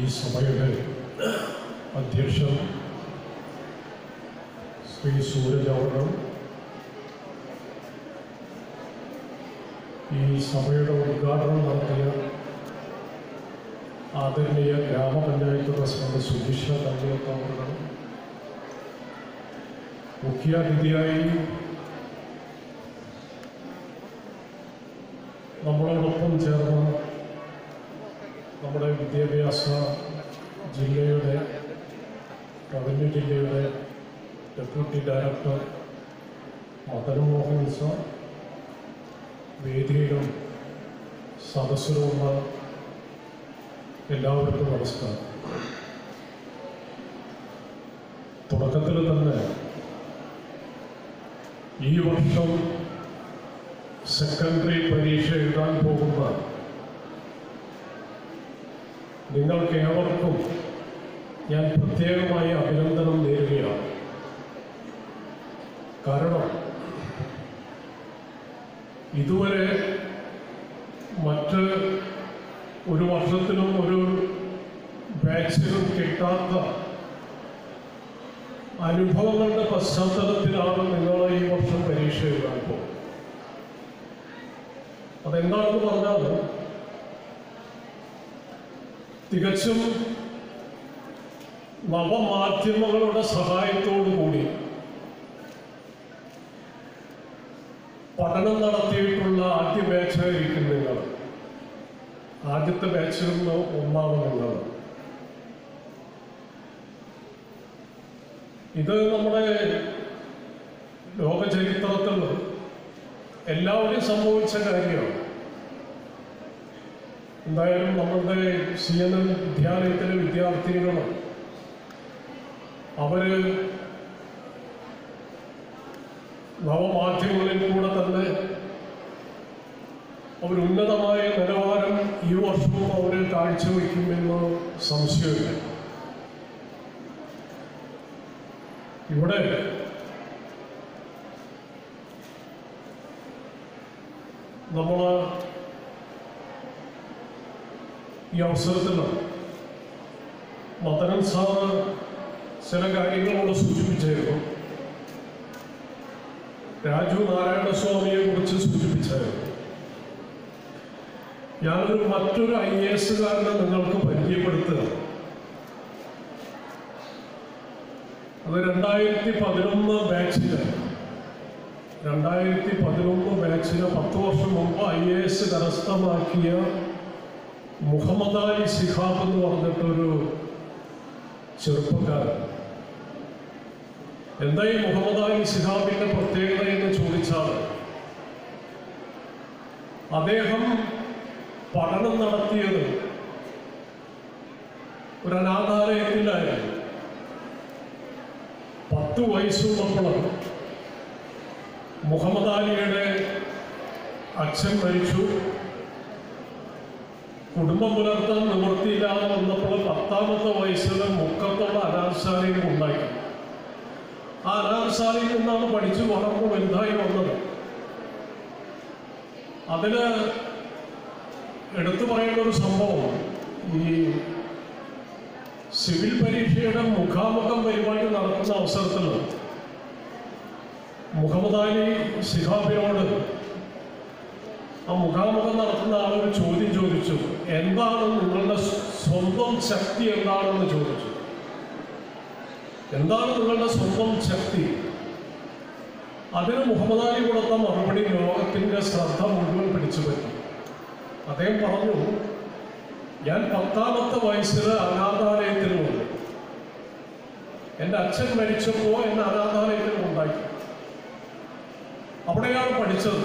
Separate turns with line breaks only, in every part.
ഈ സഭയുടെ അധ്യക്ഷൻ ശ്രീ സൂരജ് അവറും ഈ സഭയുടെ ഉദ്ഘാടനം നടത്തിയ ആദരണീയ ഗ്രാമപഞ്ചായത്ത് പ്രസിഡന്റ് സുധീഷ തള്ളിയത്ത് അവറും മുഖ്യാതിഥിയായി നമ്മളോടൊപ്പം ചേർന്ന് നമ്മുടെ വിദ്യാഭ്യാസ ജില്ലയുടെ റവന്യൂ ജില്ലയുടെ deputy director Madan Mohan sir വേദിയിലും സദസ്സിലുമുള്ള എല്ലാവർക്കും നമസ്കാരം തുടക്കത്തിൽ തന്നെ ഈ വർഷം സെക്കൻഡറി പരീക്ഷ എഴുതാൻ പോകുന്ന നിങ്ങൾക്ക് ഏവർക്കും ഞാൻ പ്രത്യേകമായി അഭിനന്ദനം നേരുകയാണ് കാരണം ഇതുവരെ മറ്റ് ഒരു വർഷത്തിലും ഒരു ബാച്ചിലും കിട്ടാത്ത അനുഭവങ്ങളുടെ പശ്ചാത്തലത്തിലാണ് നിങ്ങൾ ഈ വർഷം പരീക്ഷ എഴുതാൻ പോകുന്നത് അതെന്താണെന്ന് പറഞ്ഞാൽ തികച്ചും നവമാധ്യമങ്ങളുടെ സഹായത്തോടു കൂടി പഠനം നടത്തിയിട്ടുള്ള ആദ്യ ബാച്ചായിരിക്കും നിങ്ങൾ ആദ്യത്തെ ബാച്ചിൽ നിന്ന് ഒന്നാണ് നിങ്ങൾ ഇത് നമ്മുടെ ലോക ചരിത്രത്തിൽ എല്ലാവരും സംഭവിച്ച കാര്യമാണ് എന്തായാലും നമ്മളുടെ സി എൻ എൻ വിദ്യാലയത്തിലെ വിദ്യാർത്ഥിനികൾ അവര് നവമാധ്യമങ്ങളിൽ കൂടെ തന്നെ അവർ ഉന്നതമായ നിലവാരം ഈ വർഷവും അവർ കാഴ്ചവെക്കുമെന്ന് സംശയമില്ല ഇവിടെ നമ്മൾ ഈ അവസരത്തിൽ മദനൻ സാറ് ചില കാര്യങ്ങളോട് സൂചിപ്പിച്ചായിരുന്നു രാജു നാരായണ സ്വാമിയെ കുറിച്ച് സൂചിപ്പിച്ചായിരുന്നു ഞാനൊരു മറ്റൊരു ഐ എ എസുകാരനെ നിങ്ങൾക്ക് പരിചയപ്പെടുത്തുക അത് രണ്ടായിരത്തി പതിനൊന്ന് ബാച്ചില് രണ്ടായിരത്തി പതിനൊന്ന് ബാച്ചിന് പത്ത് വർഷം മുമ്പ് ഐ എ എസ് കരസ്ഥമാക്കിയ മുഹമ്മദ് അലി സിഹാബ് എന്ന് പറഞ്ഞിട്ടൊരു ചെറുപ്പക്കാരൻ എന്താ ഈ മുഹമ്മദ് അലി സിഹാബിന്റെ പ്രത്യേകത എന്ന് ചോദിച്ചാൽ അദ്ദേഹം പഠനം നടത്തിയത് ഒരു അനാഥാലയത്തിലായിരുന്നു പത്ത് വയസ്സുള്ളപ്പോൾ മുഹമ്മദ് അലിയുടെ അച്ഛൻ മരിച്ചു കുടുംബം പുലർത്താൻ നിവൃത്തിയില്ലാതെ വന്നപ്പോൾ പത്താമത്തെ വയസ്സിൽ മുക്കത്തുള്ള അനാഥശാലയിൽ ഉണ്ടാക്കി ആ അനാഥശാലയിൽ നിന്നാണ് പഠിച്ചു വളർന്ന് വലുതായി വന്നത് അതില് എടുത്തു പറയേണ്ട ഒരു സംഭവം ഈ സിവിൽ പരീക്ഷയുടെ മുഖാമുഖം പരിപാടി നടക്കുന്ന അവസരത്തിൽ മുഹമ്മദ് അലി ശിഹാബിനോട് ആ മുഖാമുഖം നടത്തുന്ന ആളൊരു ചോദ്യം ചോദിച്ചു എന്താണ് നിങ്ങളുടെ സ്വന്തം ശക്തി എന്താണെന്ന് ചോദിച്ചു എന്താണ് നിങ്ങളുടെ സ്വന്തം ശക്തി അതിന് മുഹമ്മദ് അലി കൊടുത്ത മറുപടി ലോകത്തിന്റെ ശ്രദ്ധ മുഴുവൻ പിടിച്ചു പറ്റി അദ്ദേഹം പറഞ്ഞു ഞാൻ പത്താമത്തെ വയസ്സിൽ അനാഥാലയത്തിൽ വന്നു എൻ്റെ അച്ഛൻ മരിച്ചപ്പോൾ എന്നെ അനാഥാലയത്തിൽ ഉണ്ടാക്കി അവിടെയാണ് പഠിച്ചത്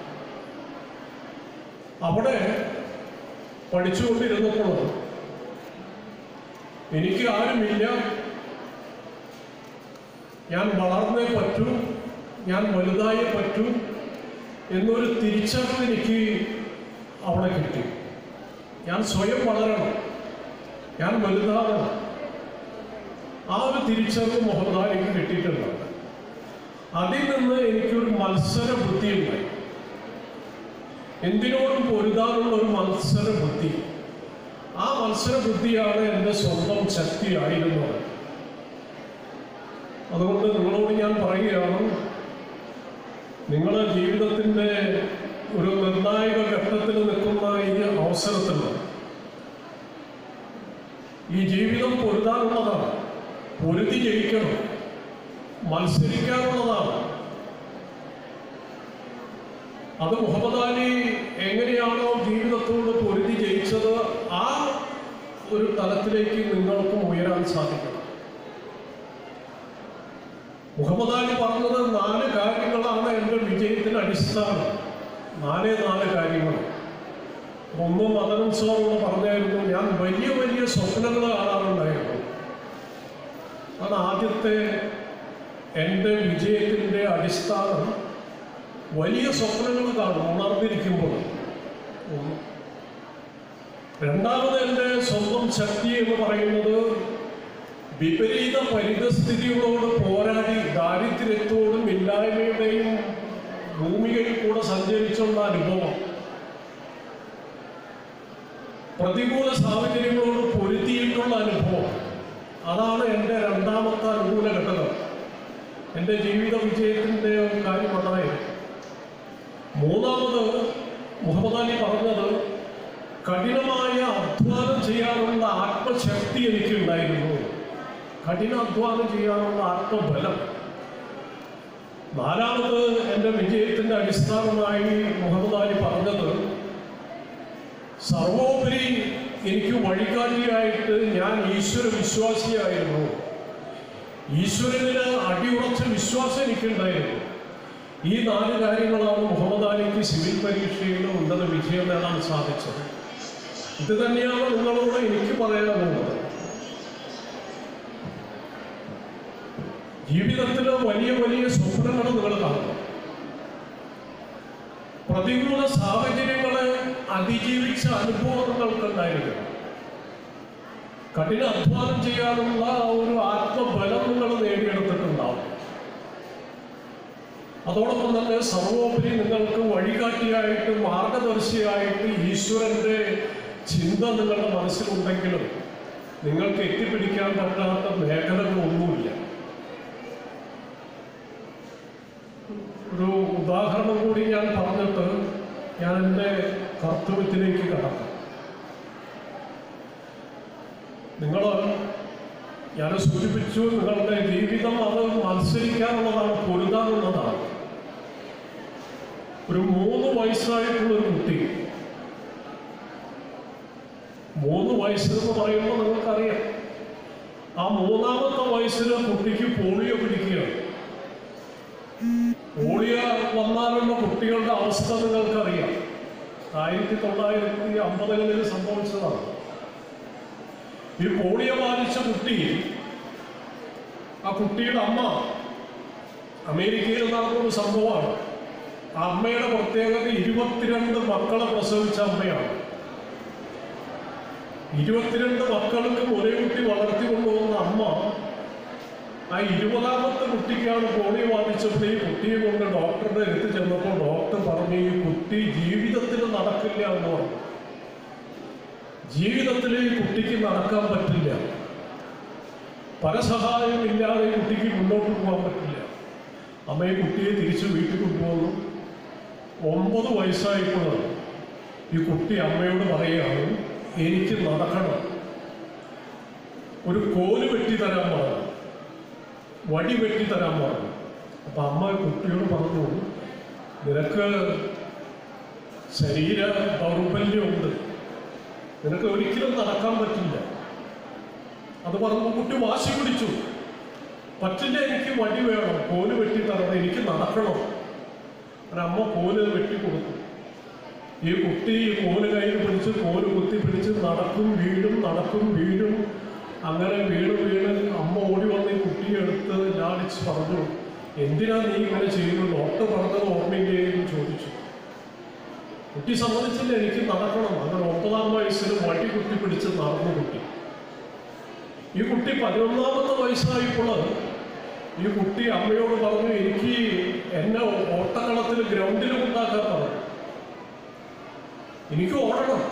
അവിടെ പഠിച്ചുകൊണ്ടിരുന്നപ്പോൾ എനിക്ക് ആരുമില്ല ഞാൻ വളർന്നേ പറ്റൂ ഞാൻ വലുതായേ പറ്റൂ എന്നൊരു തിരിച്ചറിവ് എനിക്ക് അവിടെ കിട്ടി ഞാൻ സ്വയം വളരണം ഞാൻ വലുതാകണം ആ ഒരു തിരിച്ചറിവ് മുഹമ്മദ് അലിക്ക് കിട്ടിയിട്ടുണ്ട് അതിൽ നിന്ന് എനിക്കൊരു മത്സര ബുദ്ധിയുണ്ടായി എന്തിനോടും പൊരുതാനുള്ള ഒരു മത്സര ബുദ്ധി ആ മത്സര ബുദ്ധിയാണ് എൻ്റെ സ്വന്തം ശക്തിയായിരുന്നത് അതുകൊണ്ട് നിങ്ങളോട് ഞാൻ പറയുകയാണ് നിങ്ങളുടെ ജീവിതത്തിൻ്റെ ഒരു നിർണായക ഘട്ടത്തിൽ നിൽക്കുന്ന ഈ അവസരത്തിൽ ഈ ജീവിതം പൊരുതാനുള്ളതാണ് പൊരുതി ജയിക്കണം മത്സരിക്കാനുള്ളതാണ് അത് മുഹമ്മദ് അലി എങ്ങനെയാണോ ജീവിതത്തോട് പൊരുതി ജയിച്ചത് ആ ഒരു തലത്തിലേക്ക് നിങ്ങൾക്കും ഉയരാൻ സാധിക്കണം മുഹമ്മദ് അലി പറഞ്ഞത് നാല് കാര്യങ്ങളാണ് എൻ്റെ വിജയത്തിന് അടിസ്ഥാനം നാലേ നാല് കാര്യങ്ങൾ ഒന്നും മദനം സാറോട് പറഞ്ഞായിരുന്നു ഞാൻ വലിയ വലിയ സ്വപ്നങ്ങൾ കാണാറുണ്ടായിരുന്നു അതാണ് ആദ്യത്തെ എൻ്റെ വിജയത്തിൻ്റെ അടിസ്ഥാനം വലിയ സ്വപ്നങ്ങൾ കാണും ഉണർന്നിരിക്കുമ്പോൾ ഒന്ന്. രണ്ടാമത് എൻ്റെ സ്വന്തം ശക്തി എന്ന് പറയുന്നത് വിപരീത പരിതസ്ഥിതികളോട് പോരാടി ദാരിദ്ര്യത്തോടും ഇല്ലായ്മയുടെയും ഭൂമികയിൽ കൂടെ സഞ്ചരിച്ചുള്ള അനുഭവം പ്രതികൂല സാഹചര്യങ്ങളോട് പൊരുത്തിയിട്ടുള്ള അനുഭവം അതാണ് എൻ്റെ രണ്ടാമത്തെ അനുകൂല ഘടകം എൻ്റെ ജീവിത വിജയത്തിൻ്റെ കാര്യം അതായിരുന്നു മൂന്നാമത് മുഹമ്മദ് അലി പറഞ്ഞത് കഠിനമായ അധ്വാനം ചെയ്യാനുള്ള ആത്മശക്തി എനിക്കുണ്ടായിരുന്നു കഠിന അധ്വാനം ചെയ്യാനുള്ള ആത്മബലം നാലാമത് എൻ്റെ വിജയത്തിൻ്റെ അടിസ്ഥാനമായി മുഹമ്മദ് അലി പറഞ്ഞത് സർവോപരി എനിക്ക് വഴികാട്ടിയായിട്ട് ഞാൻ ഈശ്വര വിശ്വാസിയായിരുന്നു ഈശ്വരന് അടിയുറച്ച വിശ്വാസം എനിക്കുണ്ടായിരുന്നു ഈ നാല് കാര്യങ്ങളാണ് മുഹമ്മദ് അലിക്ക് സിവിൽ പരീക്ഷയിൽ ഉന്നത വിജയം നേടാൻ സാധിച്ചത് ഇത് തന്നെയാണ് നിങ്ങളോട് എനിക്ക് പറയാനുള്ളത് ജീവിതത്തിൽ വലിയ വലിയ സ്വപ്നങ്ങൾ നിങ്ങൾ കാണും പ്രതികൂല സാഹചര്യങ്ങളെ അതിജീവിച്ച അനുഭവം നിങ്ങൾക്കുണ്ടായിരിക്കണം കഠിന അധ്വാനം ചെയ്യാനുള്ള ഒരു ആത്മബലം നിങ്ങൾ നേടിയെടുത്തിട്ടുണ്ടാവും അതോടൊപ്പം തന്നെ സർവോപരി നിങ്ങൾക്ക് വഴികാട്ടിയായിട്ട് മാർഗദർശിയായിട്ട് ഈശ്വരന്റെ ചിന്ത നിങ്ങളുടെ മനസ്സിലുണ്ടെങ്കിലും നിങ്ങൾക്ക് എത്തിപ്പിടിക്കാൻ പറ്റാത്ത മേഖലകളൊന്നുമില്ല ഒരു ഉദാഹരണം കൂടി ഞാൻ പറഞ്ഞിട്ട് ഞാൻ എൻ്റെ കർത്തവ്യത്തിലേക്ക് കടക്കാം നിങ്ങൾ ഞാൻ സൂചിപ്പിച്ചു നിങ്ങളുടെ ജീവിതം അത് മത്സരിക്കാനുള്ളതാണ് പൊരുതാനുള്ളതാണ് ഒരു മൂന്ന് വയസ്സായിട്ടുള്ള ഒരു കുട്ടി മൂന്ന് വയസ്സെന്ന് പറയുമ്പോൾ നിങ്ങൾക്കറിയാം ആ മൂന്നാമത്തെ വയസ്സിൽ കുട്ടിക്ക് പോളിയോ പിടിക്കുകയാണ് പോളിയോ വന്നാലുള്ള കുട്ടികളുടെ അവസ്ഥ നിങ്ങൾക്കറിയാം ആയിരത്തി തൊള്ളായിരത്തി അമ്പതുകളിൽ സംഭവിച്ചതാണ് ഈ പോളിയോ ബാധിച്ച കുട്ടി ആ കുട്ടിയുടെ അമ്മ അമേരിക്കയിൽ നടന്ന ഒരു സംഭവമാണ് ആ അമ്മയുടെ പ്രത്യേകത ഇരുപത്തിരണ്ട് മക്കളെ പ്രസവിച്ച അമ്മയാണ് ഇരുപത്തിരണ്ട് മക്കൾക്ക് ഒരേ കുട്ടി വളർത്തിക്കൊണ്ടുപോകുന്ന അമ്മ ആ ഇരുപതാമത്തെ കുട്ടിക്കാണ് പോളിയോ ബാധിച്ചപ്പോൾ ഈ കുട്ടിയെ കൊണ്ട് ഡോക്ടറുടെ അടുത്ത് ചെന്നപ്പോൾ ഡോക്ടർ പറഞ്ഞു ഈ കുട്ടി ജീവിതത്തിൽ നടക്കില്ല എന്ന് പറഞ്ഞു ജീവിതത്തിൽ ഈ കുട്ടിക്ക് നടക്കാൻ പറ്റില്ല പരസഹായം ഇല്ലാതെ ഈ കുട്ടിക്ക് മുന്നോട്ട് പോകാൻ പറ്റില്ല അമ്മ ഈ കുട്ടിയെ തിരിച്ച് വീട്ടിൽ കൊണ്ടുപോകുന്നു ഒമ്പത് വയസ്സായപ്പോൾ ഈ കുട്ടി അമ്മയോട് പറയുകയാണ് എനിക്ക് നടക്കണം ഒരു കോല് വെട്ടി തരാൻ പറഞ്ഞു വടി വെട്ടി തരാൻ പറഞ്ഞു അപ്പൊ അമ്മ കുട്ടിയോട് പറഞ്ഞു നിനക്ക് ശരീര ദൗർബല്യമുണ്ട് നിനക്ക് ഒരിക്കലും നടക്കാൻ പറ്റില്ല അത് പറഞ്ഞപ്പോൾ കുട്ടി വാശി പിടിച്ചു പറ്റില്ല എനിക്ക് വടി വേണം കോല് വെട്ടി തരണം എനിക്ക് നടക്കണം ഒരു അമ്മ കോല് വെട്ടി കൊടുത്തു ഈ കുട്ടി ഈ കോല് കയ്യിൽ പിടിച്ച് കോല് കുത്തി പിടിച്ച് നടക്കും വീഴും നടക്കും വീഴും അങ്ങനെ വീണ് വീണ് അമ്മ ഓടി വന്ന് ഈ കുട്ടിയെ എടുത്ത് ലാളിച്ച് പറഞ്ഞു എന്തിനാ നീ ഇങ്ങനെ ചെയ്യുന്നു ഡോക്ടർ പറഞ്ഞത് ഓർമ്മയില്ലേ എന്ന് ചോദിച്ചു കുട്ടി സമ്മതിച്ചില്ല എനിക്ക് നടക്കണം അങ്ങനെ ഒമ്പതാം വയസ്സിൽ വടി കുത്തി പിടിച്ച് നടന്നു കുട്ടി ഈ കുട്ടി പതിനൊന്നാമത്തെ വയസ്സായപ്പോൾ ഈ കുട്ടി അമ്മയോട് പറഞ്ഞു എനിക്ക് എന്നെ ഓട്ടക്കളത്തിൽ ഗ്രൗണ്ടിൽ ഉണ്ടാക്കാൻ പറഞ്ഞു എനിക്ക് ഓടണം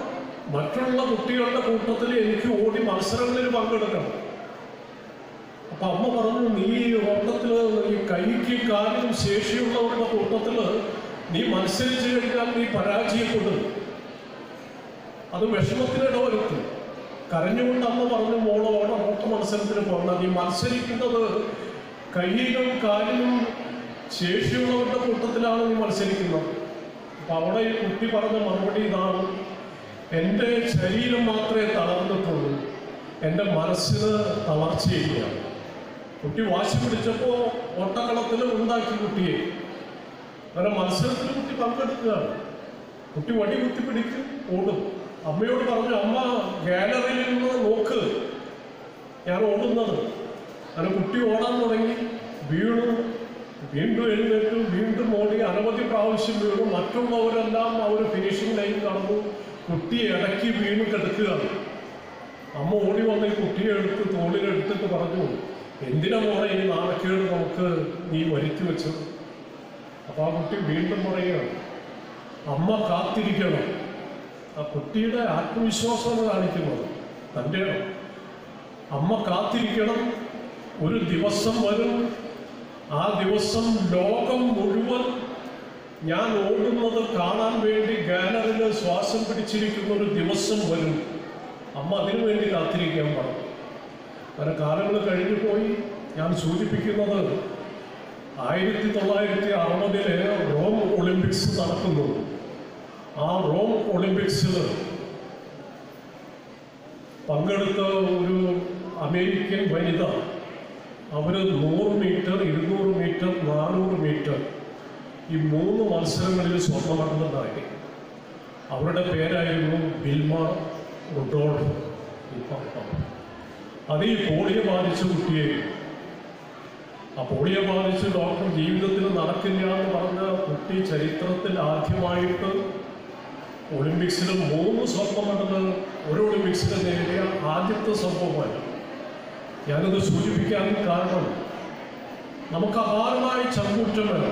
മറ്റുള്ള കുട്ടികളുടെ കൂട്ടത്തിൽ എനിക്ക് ഓടി മത്സരങ്ങളിൽ പങ്കെടുക്കണം അപ്പൊ അമ്മ പറഞ്ഞു നീ ഈ ഓട്ടത്തിൽ ഈ കൈക്ക് കാലിനും ശേഷിയുള്ളവരുടെ കൂട്ടത്തിൽ നീ മത്സരിച്ചു കഴിഞ്ഞാൽ നീ പരാജയപ്പെടും അത് വിഷമത്തിനിട വരുത്തും കരഞ്ഞുകൊണ്ട് അമ്മ പറഞ്ഞു മോളോട് ഓട്ട മത്സരത്തിന് പോകണം നീ മത്സരിക്കുന്നത് കയ്യിലും കാലിനും ശേഷിയുള്ളവരുടെ കൂട്ടത്തിലാണ് നീ മത്സരിക്കുന്നത് അപ്പൊ അവിടെ ഈ കുട്ടി പറഞ്ഞ മറുപടി ഇതാണ് എൻ്റെ ശരീരം മാത്രമേ തളർന്നിട്ടുള്ളൂ എൻ്റെ മനസ്സിന് തളർച്ചയില്ല കുട്ടി വാശി പിടിച്ചപ്പോൾ ഓട്ടക്കളത്തിൽ ഉണ്ടാക്കി കുട്ടിയെ അങ്ങനെ മത്സരത്തിൽ കുട്ടി പങ്കെടുക്കുകയാണ് കുട്ടി വടി കുത്തി പിടിക്കും ഓടും അമ്മയോട് പറഞ്ഞു അമ്മ ഗാലറിയിൽ നിന്ന് നോക്ക് ഞാൻ ഓടുന്നത് അങ്ങനെ കുട്ടി ഓടാൻ തുടങ്ങി വീണു വീണ്ടും എഴുന്നേറ്റു വീണ്ടും ഓടി അനവധി പ്രാവശ്യം വീണു മറ്റുള്ളവരെല്ലാം അവർ ഫിനിഷിംഗ് ലൈൻ കടന്നു കുട്ടി ഇടയ്ക്ക് വീണ് കിടക്കുകയാണ് അമ്മ ഓടി വന്ന് ഈ കുട്ടിയെ എടുത്ത് തോളിലെടുത്തിട്ട് പറഞ്ഞു എന്തിനാ മോളെ ഇനി നാണക്കേട് നമുക്ക് നീ വരുത്തി വെച്ചത് അപ്പൊ ആ കുട്ടി വീണ്ടും പറയുകയാണ് അമ്മ കാത്തിരിക്കണം ആ കുട്ടിയുടെ ആത്മവിശ്വാസമാണ് കാണിക്കുന്നത് തൻ്റെ അമ്മ കാത്തിരിക്കണം ഒരു ദിവസം വരും ആ ദിവസം ലോകം മുഴുവൻ ഞാൻ ഓടുന്നത് കാണാൻ വേണ്ടി ഗാലറിയിൽ ശ്വാസം പിടിച്ചിരിക്കുന്ന ഒരു ദിവസം വരും അമ്മ അതിനു വേണ്ടി കാത്തിരിക്കാൻ പറഞ്ഞു പല കാലങ്ങൾ കഴിഞ്ഞു പോയി ഞാൻ സൂചിപ്പിക്കുന്നത് ആയിരത്തി തൊള്ളായിരത്തി അറുപതിലെ റോം ഒളിമ്പിക്സ് നടക്കുന്നു ആ റോം ഒളിമ്പിക്സിൽ പങ്കെടുത്ത ഒരു അമേരിക്കൻ വനിത അവർ നൂറ് മീറ്റർ ഇരുന്നൂറ് മീറ്റർ നാനൂറ് മീറ്റർ ഈ മൂന്ന് മത്സരങ്ങളിൽ സ്വർണ്ണമണ്ഡലം അവരുടെ പേരായിരുന്നു ബിൽമ റുഡോൾഫ് അത് ഈ പോളിയോ ബാധിച്ച കുട്ടിയെ ആ പോളിയോ ബാധിച്ച് ഡോക്ടർ ജീവിതത്തിൽ നടക്കില്ല എന്ന് പറഞ്ഞ കുട്ടി ചരിത്രത്തിൽ ആദ്യമായിട്ട് ഒളിമ്പിക്സിൽ മൂന്ന് സ്വർണ്ണ മെഡൽ ഒരു ഒളിമ്പിക്സിൽ നേടിയ ആദ്യത്തെ സംഭവമാണ് ഞാനത് സൂചിപ്പിക്കാൻ കാരണം നമുക്ക് അപാരമായ ചങ്കൂറ്റം വേണം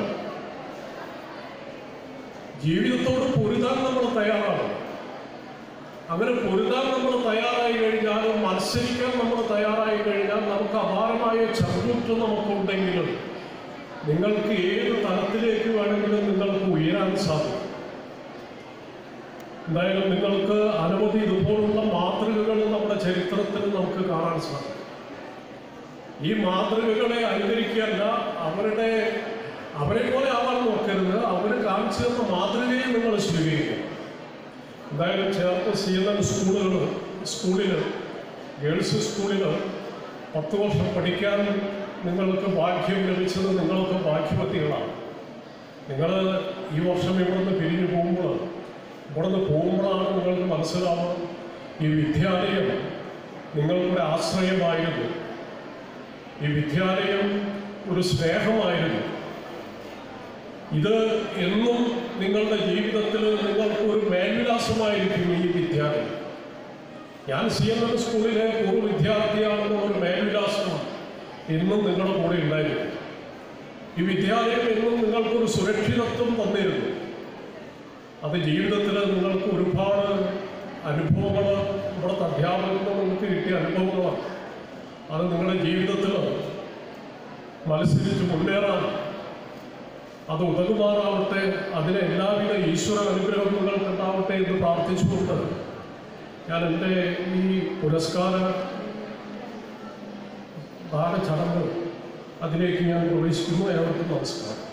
ജീവിതത്തോട് പൊരുതാൻ നമ്മൾ തയ്യാറാണ് അങ്ങനെ പൊരുതാൻ നമ്മൾ തയ്യാറായി കഴിഞ്ഞാൽ മത്സരിക്കാൻ നമ്മൾ തയ്യാറായി കഴിഞ്ഞാൽ നമുക്ക് അപാരമായ ചങ്കൂറ്റം നമുക്കുണ്ടെങ്കിലും നിങ്ങൾക്ക് ഏത് തലത്തിലേക്ക് വേണമെങ്കിലും നിങ്ങൾക്ക് ഉയരാൻ സാധിക്കും എന്തായാലും നിങ്ങൾക്ക് അനവധി ഇതുപോലുള്ള മാതൃകകൾ നമ്മുടെ ചരിത്രത്തിൽ നമുക്ക് കാണാൻ സാധിക്കും ഈ മാതൃകകളെ അനുകരിക്കുകയല്ല അവരുടെ അവരെ പോലെ ആവാൻ നോക്കരുത് അവർ കാണിച്ചു തന്ന മാതൃകയെ നിങ്ങൾ സ്വീകരിക്കുക എന്തായാലും ചേർത്ത് സി എൻ എൻ സ്കൂളുകൾ സ്കൂളിൽ ഗേൾസ് സ്കൂളിൽ പത്ത് വർഷം പഠിക്കാൻ നിങ്ങൾക്ക് ഭാഗ്യം ലഭിച്ചത് നിങ്ങൾക്ക് ഭാഗ്യവതികളാണ് നിങ്ങൾ ഈ വർഷം ഇവിടുന്ന് പിരിഞ്ഞു പോകുമ്പോൾ ഇവിടുന്ന് പോകുമ്പോഴാണ് നിങ്ങൾക്ക് മനസ്സിലാവുന്നത് ഈ വിദ്യാലയം നിങ്ങൾക്കൊരു ആശ്രയമായിരുന്നു ഈ വിദ്യാലയം ഒരു സ്നേഹമായിരുന്നു ഇത് എന്നും നിങ്ങളുടെ ജീവിതത്തിൽ നിങ്ങൾക്ക് ഒരു മേൽവിലാസമായിരിക്കും ഈ വിദ്യാലയം ഞാൻ സി എം എം സ്കൂളിലെ പൂർവ്വ വിദ്യാർത്ഥിയാണെന്ന ഒരു മേൽവിലാസം എന്നും നിങ്ങളുടെ കൂടെ ഉണ്ടായിരുന്നു ഈ വിദ്യാലയം എന്നും നിങ്ങൾക്കൊരു സുരക്ഷിതത്വം തന്നിരുന്നു അത് ജീവിതത്തിൽ നിങ്ങൾക്ക് ഒരുപാട് അനുഭവങ്ങൾ ഇവിടുത്തെ അധ്യാപകർക്ക് നിങ്ങൾക്ക് കിട്ടിയ അനുഭവങ്ങളാണ് അത് നിങ്ങളുടെ ജീവിതത്തിൽ മത്സരിച്ച് മുന്നേറാൻ അത് ഉതകുമാറാവട്ടെ അതിന് എല്ലാവിധ ഈശ്വര അനുഗ്രഹം നിങ്ങൾക്ക് ഉണ്ടാവട്ടെ എന്ന് പ്രാർത്ഥിച്ചുകൊണ്ട് ഞാൻ എൻ്റെ ഈ പുരസ്കാര ദാന ചടങ്ങ് അതിലേക്ക് ഞാൻ പ്രവേശിക്കുന്നു ഏവർക്കും നമസ്കാരം